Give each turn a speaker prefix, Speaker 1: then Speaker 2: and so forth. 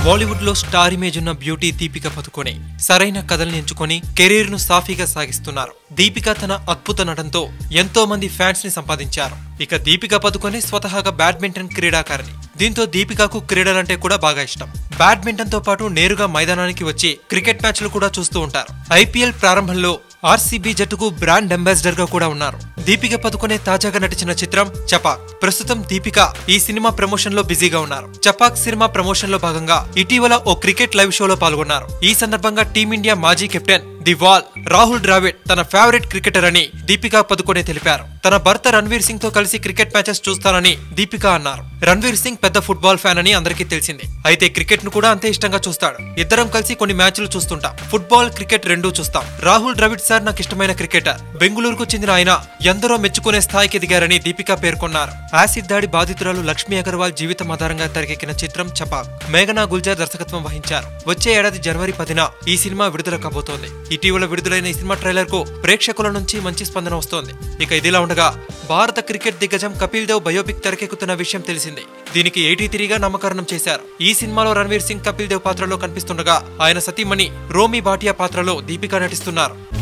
Speaker 1: బాలీవుడ్ లో star image ఉన్న beauty Deepika Padukone సరైన కథల్ని ఎంచుకొని కెరీర్ ను సాఫీగా సాగిస్తున్నారు దీపిక తన అద్భుత నటనతో ఎంతో మంది ఫ్యాన్స్ ని సంపాదించారు ఇక దీపిక పదుకొనే స్వతహాగా బ్యాడ్మింటన్ క్రీడాకారిణి దీంతో దీపికకు క్రీడలంటే కూడా బాగా ఇష్టం బ్యాడ్మింటన్ తో పాటు నేరుగా మైదానానికి వచ్చి క్రికెట్ మ్యాచ్లు కూడా చూస్తూ ఉంటారు ఐపీఎల్ ప్రారంభంలో ఆర్సీబీ జట్టుకు బ్రాండ్ అంబాసిడర్ గా కూడా ఉన్నారు దీపిక పదుకొనే తాజాగా నటించిన చిత్రం చపాక్ ప్రస్తుతం దీపిక ఈ సినిమా ప్రమోషన్ లో బిజీగా ఉన్నారు చపాక్ సినిమా ప్రమోషన్ లో భాగంగా ఇటీవల ఓ క్రికెట్ లైవ్ షోలో పాల్గొన్నారు ఈ సందర్భంగా టీమిండియా మాజీ captain the wall Rahul Dravid తన ఫేవరెట్ క్రికెటర్ అని దీపిక పదుకొనే తెలిపారు తన భర్త రణ్వీర్ సింగ్ తో కలిసి క్రికెట్ మ్యాచెస్ చూస్తానని దీపిక అన్నారు రణ్వీర్ సింగ్ పెద్ద ఫుట్బాల్ ఫ్యాన్ అని అందరికీ తెలిసిందే అయితే క్రికెట్ ను కూడా అంతే ఇష్టంగా చూస్తాడు ఇద్దరం కలిసి కొన్ని మ్యాచ్లు చూస్తుంటాం ఫుట్బాల్ క్రికెట్ రెండూ చూస్తాం రాహుల్ ద్రవిడ్ సార్ నాకు ఇష్టమైన క్రికెటర్ బెంగళూరుకు చెందిన ఆయన ఎందరో మెచ్చుకునే స్థాయికి ఎదిగారని దీపిక పేర్కొన్నారు యాసిడ్ దాడి బాధితురాలు లక్ష్మీ అగర్వాల్ జీవితం ఆధారంగా తెరకెక్కిన చిత్రం చపాక్ మేఘనా గుల్జార్ దర్శకత్వం వహించారు వచ్చే ఏడాది జనవరి పదిన ఈ సినిమా విడుదల కాబోతోంది ఇటీవల విడుదలైన ఈ సినిమా ట్రైలర్ కు ప్రేక్షకుల నుంచి మంచి స్పందన వస్తోంది ఇక ఇదిలా ఉండగా భారత క్రికెట్ దిగ్గజం కపిల్ దేవ్ బయోపిక్ తెరకెక్కుతున్న విషయం తెలిసిందే దీనికి ఎయిటీ త్రీగా నామకరణం చేశారు ఈ సినిమాలో రణ్వీర్ సింగ్ కపిల్ దేవ్ పాత్రలో కనిపిస్తుండగా ఆయన సతీమణి రోమి భాటియా పాత్రలో దీపిక నటిస్తున్నారు